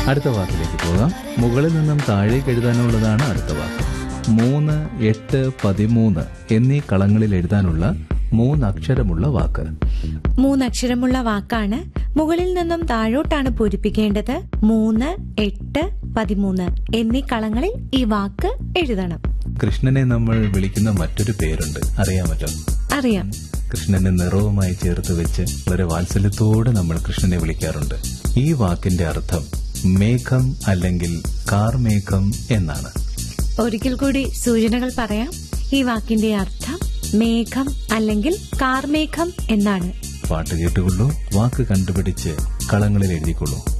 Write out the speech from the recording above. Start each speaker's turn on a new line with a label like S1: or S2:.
S1: അടുത്ത വാക്കിലേക്ക് പോകാം മുകളിൽ നിന്നും താഴേക്ക് എഴുതാനുള്ളതാണ് അടുത്ത വാക്ക് മൂന്ന് എട്ട് പതിമൂന്ന് എന്നീ കളങ്ങളിൽ എഴുതാനുള്ള മൂന്നക്ഷരമുള്ള വാക്ക്
S2: മൂന്നക്ഷരമുള്ള വാക്കാണ് മുകളിൽ നിന്നും താഴോട്ടാണ് പൂരിപ്പിക്കേണ്ടത് മൂന്ന് എട്ട് പതിമൂന്ന് എന്നീ കളങ്ങളിൽ ഈ വാക്ക് എഴുതണം
S1: കൃഷ്ണനെ നമ്മൾ വിളിക്കുന്ന മറ്റൊരു പേരുണ്ട് അറിയാമല്ലോ
S2: അറിയാം
S1: കൃഷ്ണനെ നിറവുമായി ചേർത്ത് വെച്ച് വളരെ വാത്സല്യത്തോടെ നമ്മൾ കൃഷ്ണനെ വിളിക്കാറുണ്ട് ഈ വാക്കിന്റെ അർത്ഥം മേഘം അല്ലെങ്കിൽ കാർമേഘം എന്നാണ്
S2: ഒരിക്കൽ കൂടി സൂചനകൾ പറയാം ഈ വാക്കിന്റെ അർത്ഥം മേഘം അല്ലെങ്കിൽ കാർമേഘം എന്നാണ്
S1: പാട്ട് കേട്ടുകൊള്ളൂ വാക്ക് കണ്ടുപിടിച്ച് കളങ്ങളിൽ എഴുതിക്കൊള്ളൂ